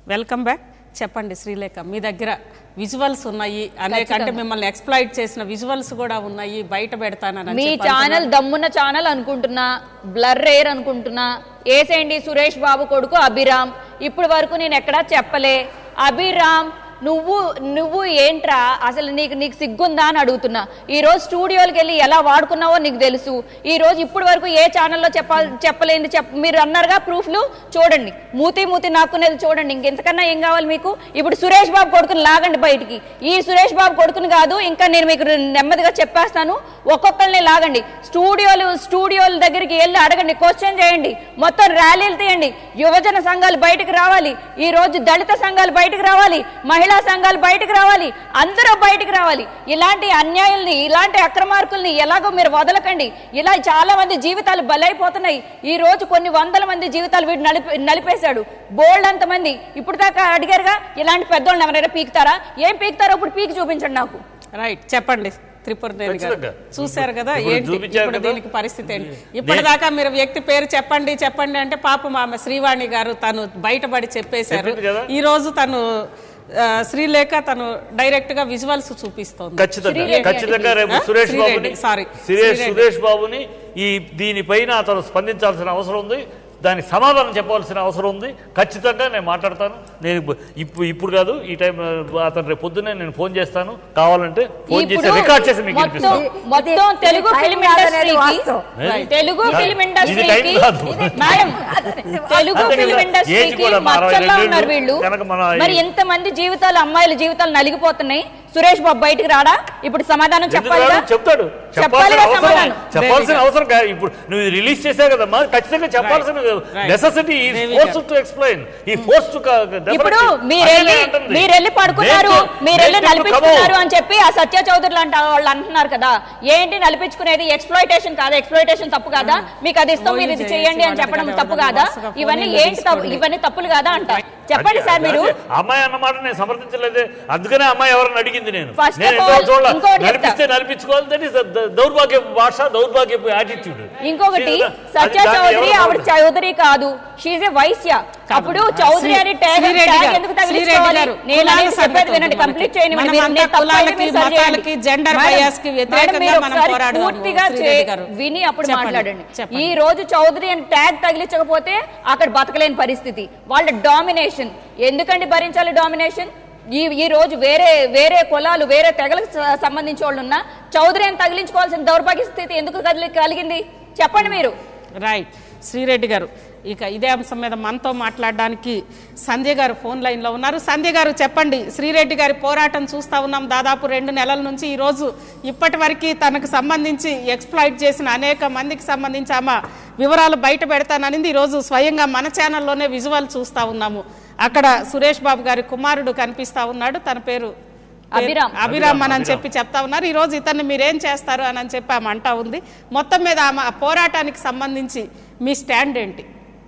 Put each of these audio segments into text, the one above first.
Welcome back చెప్పండి శ్రీలేఖ మీ దగ్గర visuals ఉన్నాయి అనేక అంటే మిమ్మల్ని ఎక్స్ప్లాయిట్ చేసిన విజువల్స్ కూడా ఉన్నాయి బయట పెడతానని మీ చెప్పి ఛానల్ దమ్మున్న ఛానల్ అనుకుంటున్నా బ్లర్ ఎయిర్ అనుకుంటున్నా ఏసేండి సురేష్ బాబు కొడుకు అభిరామ్ ఇప్పుడు వరకు నేను ఎక్కడా చెప్పలే అభిరామ్ నువ్వు నువ్వు ఏంట్రా అసలు నీకు నీకు సిగ్గుందా అని అడుగుతున్నా ఈ రోజు స్టూడియోకి వెళ్ళి ఎలా వాడుకున్నావో నీకు తెలుసు ఈ రోజు ఇప్పుడు వరకు ఏ ఛానల్లో చెప్పాలి చెప్పలేంది చెప్ మీరు అన్నారుగా ప్రూఫ్లు చూడండి మూతి మూతి నాకునేది చూడండి ఇంకెంతకన్నా ఏం కావాలి మీకు ఇప్పుడు సురేష్ బాబు కొడుకుని లాగండి బయటికి ఈ సురేష్ బాబు కొడుకుని కాదు ఇంకా నేను మీకు నెమ్మదిగా చెప్పేస్తాను ఒక్కొక్కరిని లాగండి స్టూడియోలు స్టూడియోల దగ్గరికి వెళ్ళి అడగండి క్వశ్చన్ చేయండి మొత్తం ర్యాలీలు తీయండి యువజన సంఘాలు బయటకు రావాలి ఈ రోజు దళిత సంఘాలు బయటకు రావాలి మహిళా సంఘాలు బయటకు రావాలి అందరూ బయటకు రావాలి ఇలాంటి అన్యాయాల్ని ఇలాంటి అక్రమార్కుల్ని ఎలాగో మీరు వదలకండి ఇలా చాలా మంది జీవితాలు బలైపోతున్నాయి ఈ రోజు కొన్ని వందల మంది జీవితాలు వీడు నలిపి నలిపేశాడు బోల్డ్ అంత మంది ఇప్పుడు దాకా అడిగారుగా ఇలాంటి పెద్దోళ్ళని ఎవరైనా పీకుతారా ఏం పీకుతారో ఇప్పుడు పీకి చూపించండి నాకు రైట్ చెప్పండి త్రిపురనేని గారు ఖచ్చితంగా. చూశారు కదా ఇప్పుడు ఏంటి చూపించారు ఇప్పుడు కదా. దీనికి పరిస్థితి ఏంటి ఇప్పటిదాకా మీరు వ్యక్తి పేరు చెప్పండి చెప్పండి అంటే పాపం ఆమె శ్రీవాణి గారు తను బయటపడి చెప్పేశారు చెప్పింది కదా. ఈ రోజు తను ఆ, శ్రీలేఖ తను డైరెక్ట్ గా విజువల్స్ చూపిస్తోంది ఖచ్చితంగా శ్రీరెడ్డి ఖచ్చితంగా రేపు ఆ? సురేష్ శ్రీరెడ్డి, బాబుని sorry. సురేష్ శ్రీరెడ్డి. సురేష్ బాబుని ఈ దీనిపైన అతను స్పందించాల్సిన అవసరం ఉంది దానికి సమాధానం చెప్పాల్సిన అవసరం ఉంది ఖచ్చితంగా నేను మాట్లాడతాను నేను ఇప్పు- ఇప్పుడు ఇప్పుడు కాదు ఈ టైం అతను రేపు పొద్దున్నే నేను ఫోన్ చేస్తాను కావాలంటే ఫోన్ చేసి ఇప్పుడు రికార్డ్ చేసి మీకు మొత్తం వినిపిస్తాను మొత్తం ఇది తెలుగు టైం ఫిల్మ్ కాదనేది ఇండస్ట్రీకి వాస్తవం. తెలుగు ఇది ఫిల్మ్ టైం ఇండస్ట్రీకి కాదు. మేడం తెలుగు అంతే ఫిల్మ్ కదా. ఏజ్ ఇండస్ట్రీకి కూడా మా అరవై మచ్చల్లా రెండేళ్ళు ఉన్నారు వీళ్ళు కనుక మన ఈ- మరి ఎంత మంది జీవితాలు అమ్మాయిల జీవితాలు నలిగిపోతున్నాయి సురేష్ బాబు బయటికి రాడా ఇప్పుడు సమాధానం ఎందుకు చెప్పాలిగా రాడు? చెప్తాడు చెప్పాల్సిన చెప్పాలిగా అవసరం సమాధానం చెప్పాల్సిన అవసరం కాదు. ఇప్పుడు నువ్వు రిలీజ్ చేసావు కదమ్మా ఖచ్చితంగా చెప్పాల్సిన Right. నెసెసిటీ దేవి ఫోర్స్ టు ఎక్స్ప్లెయిన్ ఈ ఫోర్స్ టు ఇప్పుడు మీరెళ్ళి మీరెళ్ళి పడుకున్నారు మీరెళ్ళి నలిపించుకున్నారు అని చెప్పి ఆ సత్య చౌదరి లాంటి వాళ్ళు అంటున్నారు కదా ఏంటి నలిపించుకునేది ఎక్స్ప్లోయిటేషన్ కాదా ఎక్స్ప్లోయిటేషన్ తప్పు కాదా మీకు అది ఇస్తాం మీరు ఇది చేయండి అని చెప్పడం తప్పు కాదా ఇవన్నీ ఏంటి తప్పు ఇవన్నీ తప్పులు కాదా అంట చెప్పండి సార్ మీరు అమ్మాయి అన్నమాట నేను సమర్థించలేదే అందుకనే అమ్మాయి ఎవరిని అడిగింది నేను First నేను of ఎంతో all, చూడాల ఇంకోటి చెప్తా. నడిపిస్తే నడిపించుకోవాలి దట్ ఇస్ దౌర్భాగ్య భాష దౌర్భాగ్య యాటిట్యూడ్ ఇంకొకటి సత్య చౌదరి ఆవిడ చౌదరి కాదు షీజ్ ఏ వైశ్య అప్పుడు చౌదరి అని ట్యాగ్ శ్రీరెడ్డి ట్యాగ్ గారు, ఎందుకు శ్రీరెడ్డి తగిలించుకోవాలి గారు, నేను కులాల అనేది చెప్పేది సంగతి వినండి వద్దు కంప్లీట్ మనకి. చేయండి మనం మీరు అంతా నేను తప్పు అయితే కులాలకి, మీరు సరి చేయండి. మతాలకి, gender మేడం, bias కి వ్యతిరేకంగా మేడం, మీరు మనం ఒకసారి పోరాడదాము, పూర్తిగా శ్రీరెడ్డి చే- గారు. విని అప్పుడు చెప్పండి, మాట్లాడండి చెప్పండి. ఈ రోజు చౌదరి అని ట్యాగ్ తగిలించకపోతే అక్కడ బతకలేని పరిస్థితి వాళ్ళ డామినేషన్ ఎందుకండి భరించాలి డామినేషన్ ఈ ఈ రోజు వేరే వేరే కులాలు వేరే తెగలకు స- సంబంధించిన వాళ్ళు ఉన్నా చౌదరి అని తగిలించుకోవాల్సిన దౌర్భాగ్య స్థితి ఎందుకు కదిలి- కలిగింది చెప్పండి మీరు రైట్ శ్రీరెడ్డి గారు ఇక ఇదే అంశం మీద మనతో మాట్లాడడానికి సంధ్య గారు ఫోన్ లైన్లో ఉన్నారు సంధ్య గారు చెప్పండి శ్రీరెడ్డి గారి పోరాటం చూస్తా ఉన్నాం దాదాపు రెండు నెలల నుంచి ఈ రోజు ఇప్పటి వరకు తనకు సంబంధించి ఎక్స్ప్లాయిట్ చేసిన అనేక మందికి సంబంధించి ఆమె వివరాలు బయట పెడతాననింది ఈరోజు స్వయంగా మన ఛానల్లోనే విజువల్ చూస్తా ఉన్నాము అక్కడ సురేష్ బాబు గారి కుమారుడు కనిపిస్తా ఉన్నాడు తన పేరు అభిరామ్. అభిరామ్ అని చెప్పి చెప్తా ఉన్నారు ఈ రోజు ఇతన్ని మీరేం చేస్తారు అని చెప్పి ఆమె అంటా ఉంది మొత్తం మీద ఆమె ఆ పోరాటానికి సంబంధించి మీ స్టాండ్ ఏంటి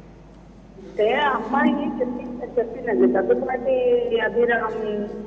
అంటే అమ్మాయి చెప్పి చెప్పిందండి దగ్గుపాటి అభిరామ్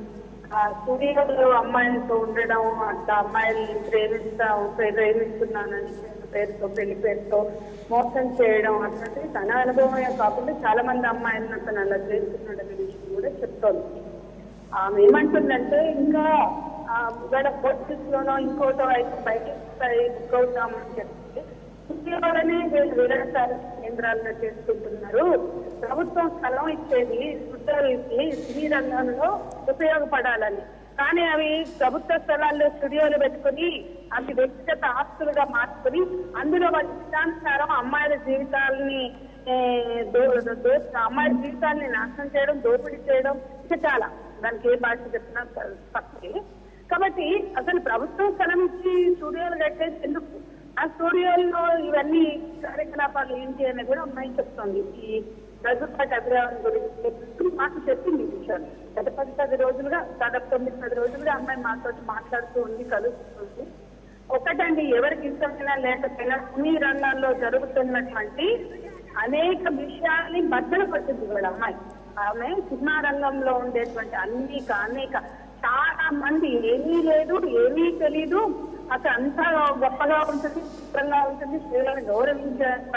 ఆ స్టూడియోలో అమ్మాయిలతో ఉండడం అట్లా అమ్మాయిల్ని ప్రేమిస్తా ప్రేమిస్తున్నానని పేరుతో పెళ్లి పేరుతో మోసం చేయడం అట్లాంటివి తన అనుభవమే కాకుండా చాలా మంది అమ్మాయిలను అతను అలా చేస్తున్నాడనే విషయం కూడా చెప్తోంది ఆమె ఏమంటుందంటే ఇంకా ఆ, ఇవాళ పోలీస్ లోనో ఇంకోటో అయితే బయటకు వస్తాయి బుక్ అవుతామని చెప్పి ఉద్యోగాలనే వీళ్ళు విరసాల కేంద్రాలను చేసుకుంటున్నారు ప్రభుత్వం స్థలం ఇచ్చేది స్టూడియోలకి సినీ రంగంలో ఉపయోగపడాలని కానీ అవి ప్రభుత్వ స్థలాల్లో స్టూడియోలు పెట్టుకుని అవి వ్యక్తిగత ఆస్తులుగా మార్చుకుని అందులో వాళ్ళ ఇష్టానుసారం అమ్మాయిల జీవితాలని ఏ, దో- దో- అమ్మాయిల జీవితాలని నాశనం చేయడం దోపిడీ చేయడం ఇంకా చాలా దానికి ఏ భాష చెప్పినా తప్పే కాబట్టి అసలు ప్రభుత్వం స్థలం ఇచ్చి స్టూడియోలు కట్టేసి ఎందుకు ఆ స్టూడియోల్లో ఇవన్నీ కార్యకలాపాలు ఏంటి అని కూడా అమ్మాయి చెప్తోంది ఈ దగ్గుపాటి అభిరామం గురించి మాకు చెప్పింది ఈ విషయాలు గత పది పది రోజులుగా దాదాపు తొమ్మిది పది రోజులుగా అమ్మాయి మాతో మాట్లాడుతూ ఉంది కలుస్తుంది ఒకటండి ఎవరికి ఇష్టమైనా లేకపోయినా సినీ రంగాల్లో జరుగుతున్నటువంటి అనేక విషయాల్ని బద్దలు పట్టింది కూడా అమ్మాయి ఆమె సినిమా రంగంలో ఉండేటువంటి అనేక అనేక చాలా మంది ఏమీ లేదు ఏమీ తెలీదు అసలు అంతా గొప్పగా ఉంటుంది చిత్రంగా ఉంటుంది స్త్రీలను గౌరవించేంత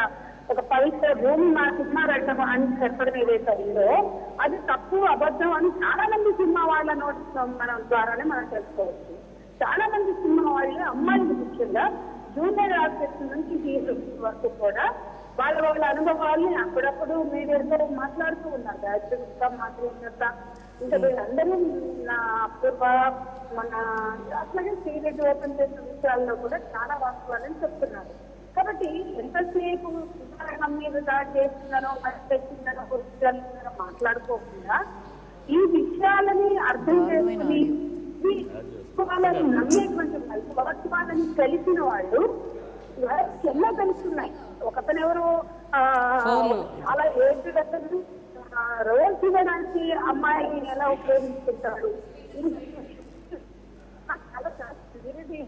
ఒక పవిత్ర భూమి మా సినిమా రకం అని చెప్పడం ఏదైతే ఉందో అది తప్పు అబద్ధం అని చాలా మంది సినిమా వాళ్ళ నోట్స్ మనం ద్వారానే మనం తెలుసుకోవచ్చు చాలా మంది సినిమా వాళ్ళు అమ్మాయిలు ముఖ్యంగా జూనియర్ ఆర్టిస్ట్ నుంచి హీరో వరకు కూడా వాళ్ళ వాళ్ళ అనుభవాల్ని అప్పుడప్పుడు మీడియాతో మాట్లాడుతూ ఉన్నారు గాయత్రిగా మాట్లాడినంత ఇంకా వీళ్ళందరూ నా అపూర్వ మన అట్లాగే సీరియట్ ఓపెన్ చేసిన విషయాల్లో కూడా చాలా వాస్తవాలని చెప్తున్నారు కాబట్టి ఎంతసేపు సుధారణం మీద దాడి చేస్తున్నారో మరి తెచ్చిందనో విషయాలు మాట్లాడుకోకుండా ఈ విషయాలని అర్థం చేసుకుని ఈ వాళ్ళని నమ్మేటువంటి వాళ్ళు వాస్తవాలని తెలిసిన వాళ్ళు వాళ్ళకి ఎన్నో తెలుస్తున్నాయి ఒకతను ఎవరు ఆ, చాలా ఏజ్డ్ అతను ఆ, రోల్స్ ఇవ్వడానికి అమ్మాయిని ఎలా ఉపయోగించుకుంటాడు ఇది చాలా చాలా serious.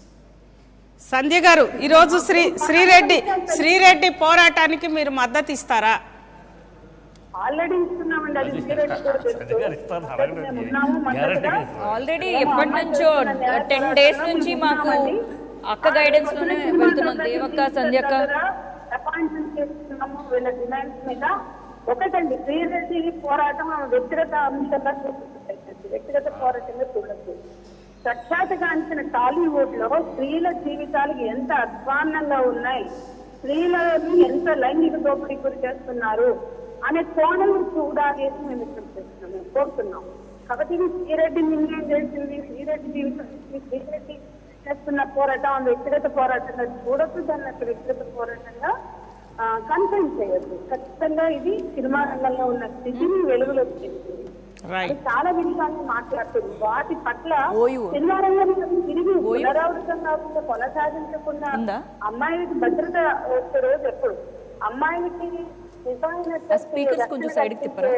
సంధ్య గారు ఈరోజు శ్రీ శ్రీరెడ్డి శ్రీరెడ్డి పోరాటానికి మీరు మద్దతు ఇస్తారా ఆల్రెడీ ఇస్తున్నామండి అది సీరియట్ కూడా తెలుసు. సరిగ్గా ఇస్తాను, అడగండి. మేము ఉన్నాము, గ్యారెంటీగా మద్దతుగా. ఇస్తాను. ఆల్రెడీ మేము ఎప్పటి అమ్మాయి నుంచో చేస్తున్న టెన్ డేస్ నుంచి మాకు ఉన్నామండి. అక్క గైడెన్స్ లోనే వెళ్తున్నాం దేవక్క సంధ్యక్క అపాయింట్మెంట్ చేస్తున్నాము వీళ్ళ డిమాండ్స్ మీద ఒకటండి శ్రీరెడ్డి పోరాటం ఆమె వ్యక్తిగత అంశంగా చూపించండి వ్యక్తిగత పోరాటంగా చూడద్దు ప్రఖ్యాతగాంచిన టాలీవుడ్ లో స్త్రీల జీవితాలు ఎంత అధ్వాన్నంగా ఉన్నాయి స్త్రీలని ఎంత లైంగిక దోపిడీ గురి చేస్తున్నారు అనే కోణం చూడాలి అని మేము ఇక్కడ చేస్తున్నాము కోరుతున్నాం కాబట్టి ఇది శ్రీరెడ్డి నిర్ణయం చేసింది శ్రీరెడ్డి జీవితం శ్రీరెడ్డి చేస్తున్న పోరాటం ఆమె వ్యక్తిగత పోరాటంగా చూడొద్దు దాన్ని అసలు వ్యక్తిగత పోరాటంగా కన్సైన్ చేయొద్దు ఖచ్చితంగా ఇది సినిమా రంగంలో ఉన్న స్థితిని వెలుగులోకి తెస్తుంది అది రైట్ చాలా విషయాన్ని మాట్లాడుతుంది వాటి పట్ల ఓయు. సినిమా రంగంలో తిరిగి పునరావృతం కాకుండా కొనసాగించకుండా ఉందా? అమ్మాయికి భద్రత వచ్చే రోజు ఎప్పుడు అమ్మాయికి నిజమైన ఆ speakers కొంచెం side కి తిప్పరా?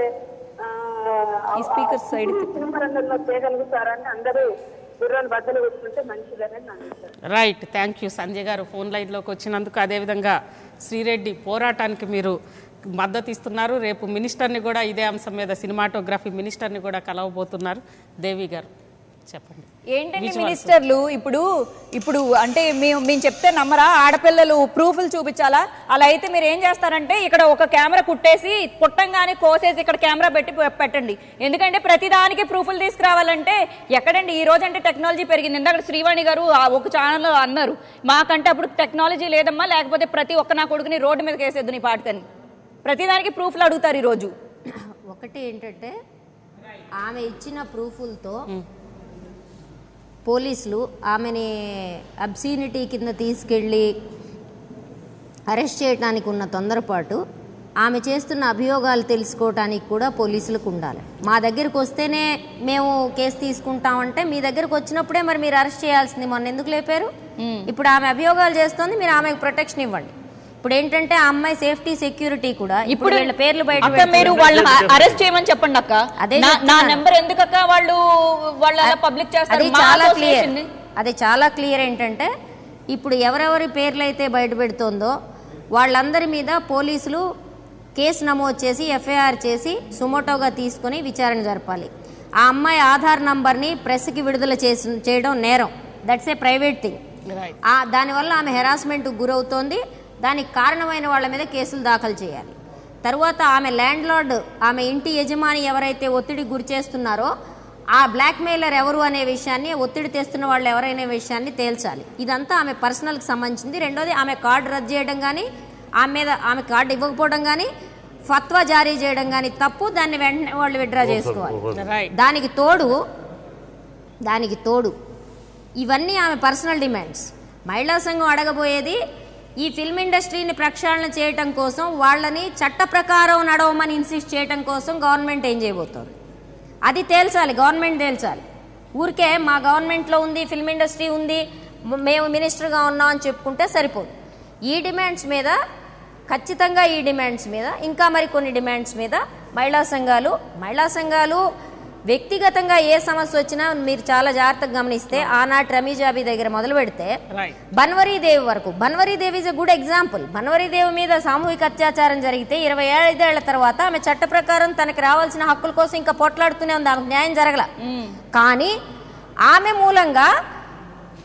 ఆ, ఈ speakers side కి ఆ సినిమా రంగంలో చేయగలుగుతారని అందరూ గుర్రాలు బద్దలు కొట్టుకుంటే మంచిదని నా అభిప్రాయం రైట్ థ్యాంక్ యూ సంజయ్ గారు ఫోన్ లైన్లోకి వచ్చినందుకు అదేవిధంగా శ్రీరెడ్డి పోరాటానికి మీరు మద్దతు ఇస్తున్నారు రేపు మినిస్టర్ని కూడా ఇదే అంశం మీద సినిమాటోగ్రఫీ మినిస్టర్ని కూడా కలవబోతున్నారు దేవి గారు చెప్పండి ఏంటండి మినిస్టర్లు ఇప్పుడు ఇప్పుడు అంటే మేము మేము చెప్తే నమ్మరా ఆడపిల్లలు ప్రూఫ్లు చూపించాలా అలా అయితే మీరు ఏం చేస్తారంటే ఇక్కడ ఒక కెమెరా కుట్టేసి కుట్టంగానే కోసేసి ఇక్కడ కెమెరా పెట్టి పె- పెట్టండి ఎందుకంటే ప్రతిదానికి ప్రూఫ్లు తీసుకురావాలంటే ఎక్కడండి ఈ రోజు అంటే టెక్నాలజీ పెరిగింది ఇందాక శ్రీవాణి గారు ఆ ఒక ఛానల్ అన్నారు మాకంటే అప్పుడు టెక్నాలజీ లేదమ్మా లేకపోతే ప్రతి ఒక్క నా కొడుకుని రోడ్డు మీద వేసేద్దు నీ పాటకని ప్రతిదానికి ప్రూఫ్లు అడుగుతారు ఈరోజు ఒకటి ఏంటంటే ఆమె ఇచ్చిన ప్రూఫులతో పోలీసులు ఆమెని అబ్సీనిటీ కింద తీసుకెళ్ళి అరెస్ట్ చేయడానికి ఉన్న తొందరపాటు ఆమె చేస్తున్న అభియోగాలు తెలుసుకోవటానికి కూడా పోలీసులకు ఉండాలి మా దగ్గరికి వస్తేనే మేము కేసు తీసుకుంటామంటే మీ దగ్గరకు వచ్చినప్పుడే మరి మీరు అరెస్ట్ చేయాల్సింది మొన్న ఎందుకు లేపారు ఇప్పుడు ఆమె అభియోగాలు చేస్తోంది మీరు ఆమెకు ప్రొటెక్షన్ ఇవ్వండి ఇప్పుడు ఏంటంటే ఆ అమ్మాయి సేఫ్టీ సెక్యూరిటీ కూడా ఇప్పుడు వీళ్ళ పేర్లు బయట అక్క మీరు వాళ్ళని అరెస్ట్ చేయమని చెప్పండి అక్క అదే నా- నా చెప్తున్నాను. నెంబర్ ఎందుకు అక్క వాళ్ళు వాళ్ళు అలా పబ్లిక్ చేస్తారు అది మా చాలా క్లియర్ association ని. అది చాలా క్లియర్ ఏంటంటే ఇప్పుడు ఎవరెవరి పేర్లు అయితే బయట పెడుతోందో వాళ్ళందరి మీద పోలీసులు కేసు నమోదు చేసి ఎఫ్ఐఆర్ చేసి సుమోటోగా తీసుకొని విచారణ జరపాలి ఆ అమ్మాయి ఆధార్ నంబర్ని ప్రెస్కి విడుదల చేసి చేయడం నేరం that's a private thing right ఆ దానివల్ల ఆమె హెరాస్మెంట్ గురవుతోంది దానికి కారణమైన వాళ్ళ మీద కేసులు దాఖలు చేయాలి తరువాత ఆమె ల్యాండ్ లార్డ్ ఆమె ఇంటి యజమాని ఎవరైతే ఒత్తిడికి గురి చేస్తున్నారో ఆ బ్లాక్మెయిలర్ ఎవరు అనే విషయాన్ని ఒత్తిడి తెస్తున్న వాళ్ళు ఎవరైనా విషయాన్ని తేల్చాలి ఇదంతా ఆమె పర్సనల్కి సంబంధించింది రెండోది ఆమె కార్డు రద్దు చేయడం కానీ ఆమె మీద ఆమె కార్డు ఇవ్వకపోవడం కానీ ఫత్వా జారీ చేయడం కానీ తప్పు దాన్ని వెంటనే వాళ్ళు విడ్రా చేసుకోవాలి రైట్ దానికి తోడు దానికి తోడు ఇవన్నీ ఆమె పర్సనల్ డిమాండ్స్ మహిళా సంఘం అడగబోయేది ఈ ఫిల్మ్ ఇండస్ట్రీని ప్రక్షాళన చేయటం కోసం వాళ్ళని చట్ట ప్రకారం నడవమని ఇన్సిస్ట్ చేయటం కోసం గవర్నమెంట్ ఏం చేయబోతోంది అది తేల్చాలి గవర్నమెంట్ తేల్చాలి ఊరికే మా గవర్నమెంట్లో ఉంది ఫిల్మ్ ఇండస్ట్రీ ఉంది మ- మేము మినిస్టర్గా ఉన్నాం అని చెప్పుకుంటే సరిపోదు ఈ డిమాండ్స్ మీద ఖచ్చితంగా ఈ డిమాండ్స్ మీద ఇంకా మరి కొన్ని డిమాండ్స్ మీద మహిళా సంఘాలు మహిళా సంఘాలు వ్యక్తిగతంగా ఏ సమస్య వచ్చినా మీరు చాలా జాగ్రత్తగా గమనిస్తే ఆనాటి రమీజాబీ దగ్గర మొదలు పెడితే రైట్ బన్వరీదేవి వరకు Bhanwari Devi is a good example Bhanwari Devi మీద సామూహిక అత్యాచారం జరిగితే ఇరవై ఐదేళ్ల తర్వాత ఆమె చట్ట ప్రకారం తనకి రావాల్సిన హక్కుల కోసం ఇంకా పోట్లాడుతూనే ఉంది ఆమెకు న్యాయం జరగల కానీ ఆమె మూలంగా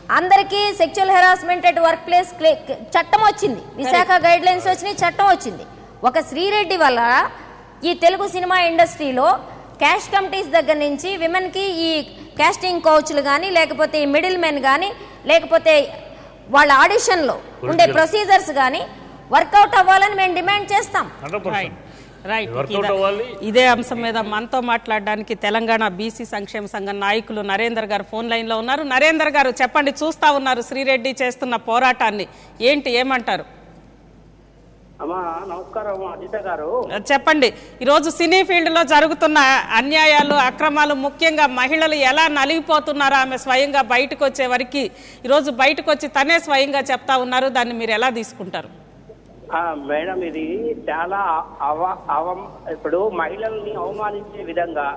అందరికీ sexual harassment at work place చట్టం వచ్చింది విశాఖ గైడ్ లైన్స్ వచ్చినాయి చట్టం వచ్చింది ఒక శ్రీరెడ్డి వల్ల ఈ తెలుగు సినిమా ఇండస్ట్రీలో క్యాష్ కమిటీస్ దగ్గర నుంచి విమెన్కి ఈ కాస్టింగ్ కోచ్లు కానీ లేకపోతే ఈ మిడిల్ మెన్ కానీ లేకపోతే వాళ్ళ ఆడిషన్లో ఉండే ప్రొసీజర్స్ కానీ వర్కౌట్ అవ్వాలని మేము డిమాండ్ చేస్తాం హండ్రెడ్ రైట్ రైట్ Workout ఇదే- అవ్వాలి. ఇదే అంశం మీద మనతో మాట్లాడడానికి తెలంగాణ బీసీ సంక్షేమ సంఘం నాయకులు నరేందర్ గారు ఫోన్ లైన్ లో ఉన్నారు నరేందర్ గారు చెప్పండి చూస్తా ఉన్నారు శ్రీరెడ్డి చేస్తున్న పోరాటాన్ని ఏంటి ఏమంటారు అమ్మా నమస్కారం అజిత గారు చెప్పండి ఈరోజు సినీ ఫీల్డ్ లో జరుగుతున్న అన్యాయాలు అక్రమాలు ముఖ్యంగా మహిళలు ఎలా నలిగిపోతున్నారో ఆమె స్వయంగా బయటకు వచ్చే వరకు ఈరోజు బయటకు వచ్చి తనే స్వయంగా చెప్తా ఉన్నారు దాన్ని మీరు ఎలా తీసుకుంటారు ఆ, మేడం ఇది చాలా అవ అవం ఇప్పుడు మహిళల్ని అవమానించే విధంగా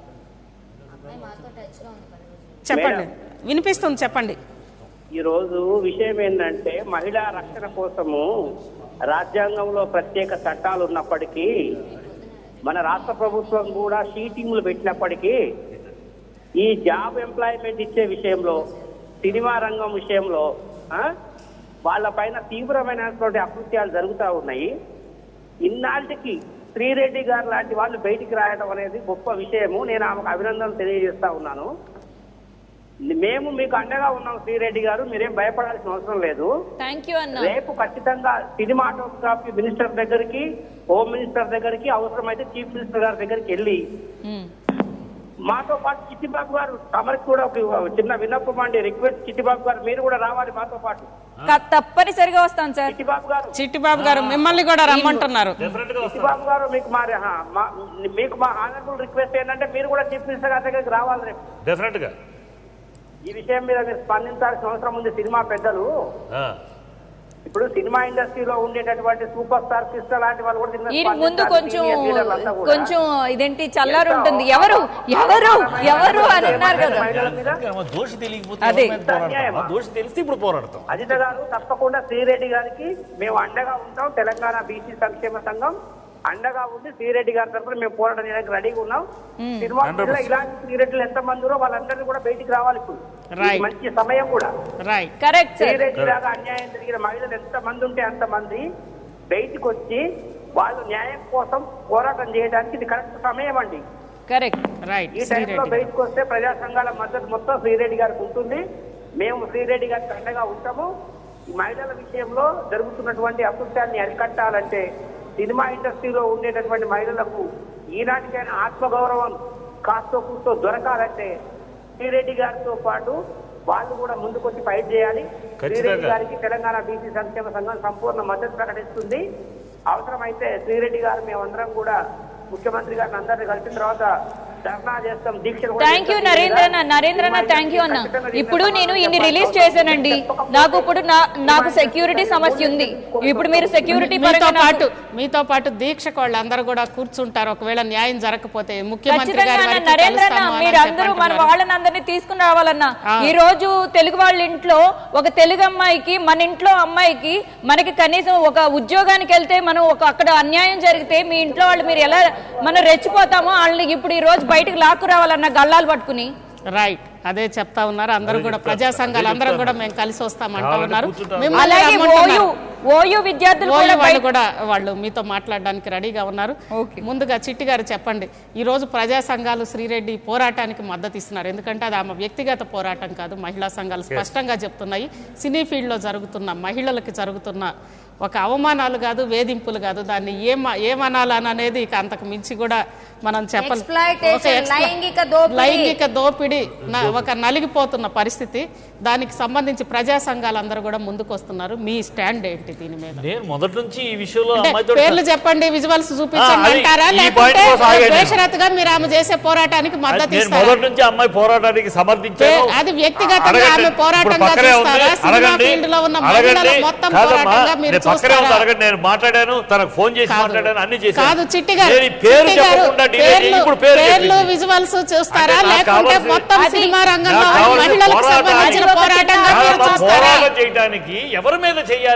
చెప్పండి వినిపిస్తుంది చెప్పండి ఈ రోజు విషయం ఏంటంటే మహిళా రక్షణ కోసము రాజ్యాంగంలో ప్రత్యేక చట్టాలు ఉన్నప్పటికీ మన రాష్ట్ర ప్రభుత్వం కూడా షీటింగ్లు పెట్టినప్పటికీ ఈ జాబ్ ఎంప్లాయ్మెంట్ ఇచ్చే విషయంలో సినిమా రంగం విషయంలో ఆ, వాళ్ళపైన తీవ్రమైనటువంటి అకృత్యాలు జరుగుతూ ఉన్నాయి ఇన్నాళ్ళకి శ్రీరెడ్డి గారు లాంటి వాళ్ళు బయటికి రాయడం అనేది గొప్ప విషయము నేను ఆమెకు అభినందనలు తెలియజేస్తా ఉన్నాను మేము మీకు అండగా ఉన్నాం శ్రీరెడ్డి గారు మీరేం భయపడాల్సిన అవసరం లేదు థ్యాంక్ యూ అన్న రేపు ఖచ్చితంగా సినిమాటోగ్రఫీ మినిస్టర్ దగ్గరికి హోమ్ మినిస్టర్ దగ్గరికి అవసరమైతే చీఫ్ మినిస్టర్ గారి దగ్గరికి వెళ్ళి మ్మ్. మాతో పాటు చిట్టిబాబు గారు తమరికి కూడా ఒక చిన్న విన్నపం అండి రిక్వెస్ట్ చిట్టిబాబు గారు మీరు కూడా రావాలి మాతో పాటు క- తప్పనిసరిగా వస్తాను సార్ చిట్టిబాబు గారు చిట్టిబాబు గారు మిమ్మల్ని కూడా రమ్మంటున్నారు డెఫినెట్ గా వస్తాను చిట్టిబాబు గారు మీకు మా హా, మా- మీకు మా హానరబుల్ రిక్వెస్ట్ ఏంటంటే మీరు కూడా చీఫ్ మినిస్టర్ గారి దగ్గరికి రావాలి రేపు డెఫినెట్ గా ఈ విషయం మీద మీరు స్పందించాల్సిన అవసరం ఉంది సినిమా పెద్దలు ఆ. ఇప్పుడు సినిమా ఇండస్ట్రీలో ఉండేటటువంటి సూపర్ స్టార్ కృష్ణ లాంటి వాళ్ళు కూడా దీని మీద ఈ ముందు స్పందించాలి. కొంచెం సీనియర్ లీడర్లంతా కూడా. కొంచెం ఇదేంటి చల్లారు ఉంటుంది ఎవరు ఎవరు ఎవరు అని అన్నారు కదా మహిళల మీద అమ్మ, దోషి తెలియకపోతే అదే. ఎవరి మీద పోరాడతాం? ఆ దోషి తెలిస్తే ఇప్పుడు పోరాడతాం అజిత గారు తప్పకుండా శ్రీరెడ్డి గారికి మేము అండగా ఉంటాం తెలంగాణ బీసీ సంక్షేమ సంఘం అండగా ఉండి శ్రీరెడ్డి గారి తరఫున మేము పోరాటం చేయడానికి రెడీగా ఉన్నాం సినిమా ఫీల్డ్లో ఇలాంటి శ్రీరెడ్డిలు ఎంత మంది ఉన్నారో వాళ్ళందరినీ కూడా బయటికి రావాలి ఇప్పుడు Right. ఇది మంచి సమయం కూడా రైట్ కరెక్ట్ సార్ శ్రీరెడ్డి లాగా అన్యాయం జరిగిన మహిళలు ఎంత మంది ఉంటే అంత మంది బయటికి వచ్చి వాళ్ళు న్యాయం కోసం పోరాటం చేయడానికి ఇది కరెక్ట్ సమయం అండి కరెక్ట్ రైట్ ఈ టైంలో శ్రీరెడ్డి గారు. బయటకు వస్తే ప్రజా సంఘాల మద్దతు మొత్తం శ్రీరెడ్డి గారికి ఉంటుంది మేము శ్రీరెడ్డి గారికి అండగా ఉంటాము ఈ మహిళల విషయంలో జరుగుతున్నటువంటి అకృత్యాన్ని అరికట్టాలంటే సినిమా ఇండస్ట్రీలో ఉండేటటువంటి మహిళలకు ఈనాటికైనా ఆత్మగౌరవం కాస్తో కూస్తో దొరకాలంటే శ్రీరెడ్డి గారితో పాటు వాళ్ళు కూడా ముందుకొచ్చి ఫైట్ చేయాలి శ్రీరెడ్డి ఖచ్చితంగా. గారికి తెలంగాణ బీసీ సంక్షేమ సంఘం సంపూర్ణ మద్దతు ప్రకటిస్తుంది అవసరమైతే శ్రీరెడ్డి గారు మేమందరం కూడా ముఖ్యమంత్రి గారిని అందరిని కలిసిన తర్వాత ధర్నా చేస్తాం దీక్షలు కూడా థ్యాంక్ యూ చేస్తాం. నరేంద్ర అన్న నరేంద్ర అన్న థ్యాంక్ యూ అన్న ఇప్పుడు నేను ఇన్ని రిలీజ్ చేశానండి నాకు ఇప్పుడు నా నాకు సెక్యూరిటీ సమస్య ఉంది ఇప్పుడు మీరు సెక్యూరిటీ మీతో పరంగా నాకు- పాటు మీతో పాటు దీక్షకు వాళ్ళందరూ కూడా కూర్చుంటారు ఒకవేళ న్యాయం జరగకపోతే ముఖ్యమంత్రి ఖచ్చితంగా గారి అన్న వరకు నరేంద్ర అన్న కలుస్తాము అని మీరు అందరూ మన చెప్పంటున్నారు. వాళ్ళని అందరినీ తీసుకుని రావాలన్నా ఆ. ఈ రోజు తెలుగు వాళ్ళ ఇంట్లో ఒక తెలుగు అమ్మాయికి మన ఇంట్లో అమ్మాయికి మనకి కనీసం ఒక ఉద్యోగానికి వెళ్తే మనం ఒక అక్కడ అన్యాయం జరిగితే మీ ఇంట్లో వాళ్ళు మీరు ఎలా మనం రెచ్చిపోతామో వాళ్ళని ఇప్పుడు ఈ రోజు బయటకు లాక్కు రావాలన్న గల్లాలు పట్టుకుని రైట్ అదే చెప్తా ఉన్నారు అందరూ కూడా ప్రజా సంఘాలు అందరం కూడా మేము కలిసి వస్తామంటా కావాలంటే ఉన్నారు కూర్చుంటాం. మిమ్మల్ని అలాగే రమ్మంటున్నారు. ఓయూ ఓయూ విద్యార్థులు ఓయూ కూడా వాళ్ళు బయట- కూడా వాళ్ళు మీతో మాట్లాడడానికి రెడీగా ఉన్నారు ఓకే. ముందుగా చిట్టి గారు చెప్పండి ఈ రోజు ప్రజా సంఘాలు శ్రీరెడ్డి పోరాటానికి మద్దతు ఇస్తున్నారు ఎందుకంటే అది ఆమె వ్యక్తిగత పోరాటం కాదు మహిళా సంఘాలు స్పష్టంగా చెప్తున్నాయి సినీ ఫీల్డ్లో జరుగుతున్న మహిళలకు జరుగుతున్న ఒక అవమానాలు కాదు వేధింపులు కాదు దాన్ని ఏమ ఏమనాలనేది ఇక అంతకు మించి కూడా మనం చెప్పాలి Exploitation, ఒక explo- లైంగిక దోపిడీ. లైంగిక దోపిడీ న- ఒక నలిగిపోతున్న పరిస్థితి దానికి సంబంధించి ప్రజా సంఘాలందరూ కూడా ముందుకు వస్తున్నారు మీ స్టాండ్ ఏంటి దీని మీద నేను మొదటి నుంచి ఈ విషయంలో అంటే అమ్మాయితో పేర్లు చెప్పండి విజువల్స్ చూపించండి ఆ, అది అంటారా ఈ లేకుంటే point కోసం ఆగాను నేను. బేషరతుగా మీరు ఆమె చేసే పోరాటానికి మద్దతు నేను ఇస్తారా మొదటి నుంచి అమ్మాయి పోరాటానికి సమర్థించాను పే- అది వ్యక్తిగతంగా అడగండి. ఆమె పోరాటంగా ఇప్పుడు పక్కనే ఉంది. చూస్తారా? సినిమా అడగండి. ఫీల్డ్ లో ఉన్న అడగండి. మహిళల మొత్తం కాదమ్మా, పోరాటంగా మీరు నేను పక్కనే ఉంది. చూస్తారా? అడగండి. నేను మాట్లాడాను తనకు ఫోన్ చేసి కాదు. మాట్లాడాను అన్ని చేశాను కాదు చిట్టి గారు నేను ఈ పేరు చిట్టి గారు, చెప్పకుండా delete పేర్లు ఇప్పుడు పేరు పేర్లు చెప్పింది. విజువల్స్ చూస్తారా అంటే నాకు లేకుంటే కావాల్సి- మొత్తం అది- సినిమా రంగంలో నాకు కావాల్సిన మహిళలకు పోరాటానికి- సంబంధించిన పోరాటంగా మీరు కాదమ్మా, చూస్తారా పోరాటం చేయడానికి ఎవరి మీద చేయాలి అనేది నాకు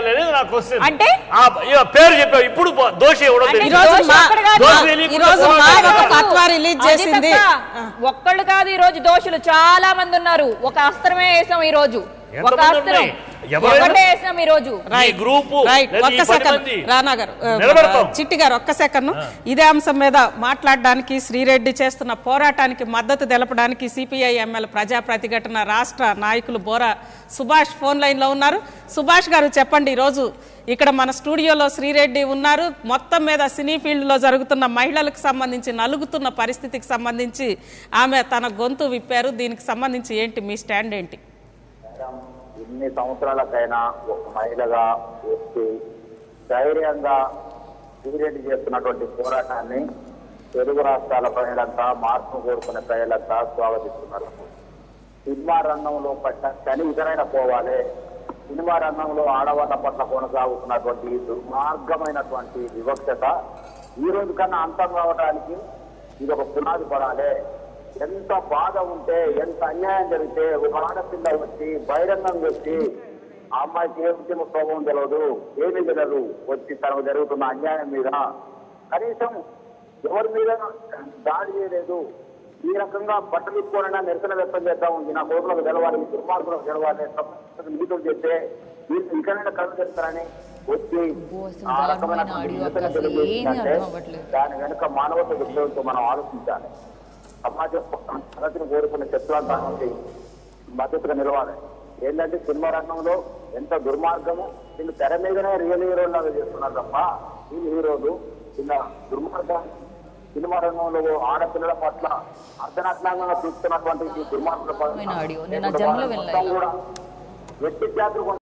క్వశ్చన్ అంటే? ఆ, ఇక పేరు చెప్పావు ఇప్పుడు బ- దోషి ఎవడో అంటే ఈ తెలియదు. రోజు దోషి మా- ఒక్కడు కాదు. దోషి తెలియకుండా ఈ రోజు పోరాటం మా చేయాలి. ఒక ఫత్వా రిలీజ్ అది చేసింది తప్ప ఒక్కళ్ళు కాదు ఈ రోజు దోషులు చాలా మంది ఉన్నారు ఒక అస్త్రమే వేసాం ఈ రోజు ఒక ఎంతమంది అస్త్రం ఉన్నాయి? ఎవరైనా- ఒకటే వేసాం ఈ రోజు ఈ గ్రూపు రైట్ లేదా ఈ ఒక్క పది సెకండ్ మంది రానా గారు ఆ, నిలబడతాం. చిట్టి గారు ఒక్క సెకండ్ ఇదే అంశం మీద మాట్లాడడానికి శ్రీరెడ్డి చేస్తున్న పోరాటానికి మద్దతు తెలపడానికి సిపిఐ ఎంఎల్ ప్రజా ప్రతిఘటన రాష్ట్ర నాయకులు బోరా సుభాష్ ఫోన్ లైన్ లో ఉన్నారు సుభాష్ గారు చెప్పండి ఈరోజు ఇక్కడ మన స్టూడియోలో శ్రీరెడ్డి ఉన్నారు మొత్తం మీద సినీ ఫీల్డ్ లో జరుగుతున్న మహిళలకు సంబంధించి నలుగుతున్న పరిస్థితికి సంబంధించి ఆమె తన గొంతు విప్పారు దీనికి సంబంధించి ఏంటి మీ స్టాండ్ ఏంటి మేడం ఇన్ని సంవత్సరాలకైనా ఒక మహిళగా వచ్చి ధైర్యంగా సూర్యుడి చేస్తున్నటువంటి పోరాటాన్ని తెలుగు రాష్ట్రాల ప్రజలంతా మార్పు కోరుకునే ప్రజలంతా స్వాగతిస్తున్నారు సినిమా రంగంలో పట్ట కని ఇతరైన పోవాలి సినిమా రంగంలో ఆడవాళ్ళ పట్ల కొనసాగుతున్నటువంటి దుర్మార్గమైనటువంటి వివక్షత ఈ రోజు కన్నా అంతం కావడానికి ఇది ఒక పునాది పడాలి ఎంత బాధ ఉంటే ఎంత అన్యాయం జరిగితే ఒక ఆడపిల్ల వచ్చి బహిరంగంగా వచ్చి ఆ అమ్మాయికి ఏ ఉద్యమ ప్రభావం తెలియదు ఏమీ తెలియదు వచ్చి తనకు జరుగుతున్న అన్యాయం మీద కనీసం ఎవరి మీద దాడి చేయలేదు ఈ రకంగా బట్టలు ఇప్పుకోనైనా నిరసన వ్యక్తం చేద్దాం ఉంది నా కోరులకు తెలవాలి ఈ దుర్మార్గులకు తెలవాలి తప్పకుండా నీతులు చేస్తే వీళ్ళు ఇంకనైనా కళ్ళు తెస్తారని వచ్చి అసలు ఆ దారుణమైన రకమైన ఆడియో నిరసన అసలు ఏమీ తెలియజేసిందంటే అర్థం అవ్వట్లేదు. దాని వెనుక మానవత దృష్టితో మనం ఆలోచించాలి సమాజం ప్రగతిని కోరుకునే శత్రువులంతా నుండి మద్దతుగా నిలవాలి ఏంటంటే సినిమా రంగంలో ఎంత దుర్మార్గము వీళ్ళు తెర మీదనే రియల్ హీరో లాగా చేస్తున్నారు తప్ప వీళ్ళు హీరోలు ఇలా దుర్మార్గం సినిమా రంగంలో ఆడపిల్లల పట్ల అర్ధనాత్మకంగా చూస్తున్నటువంటి ఈ దుర్మార్గుల పట్ల ఆడియో. నేను ఆ జన్మలో వినలేదు. మొత్తం కూడా వ్యక్తి జాతులు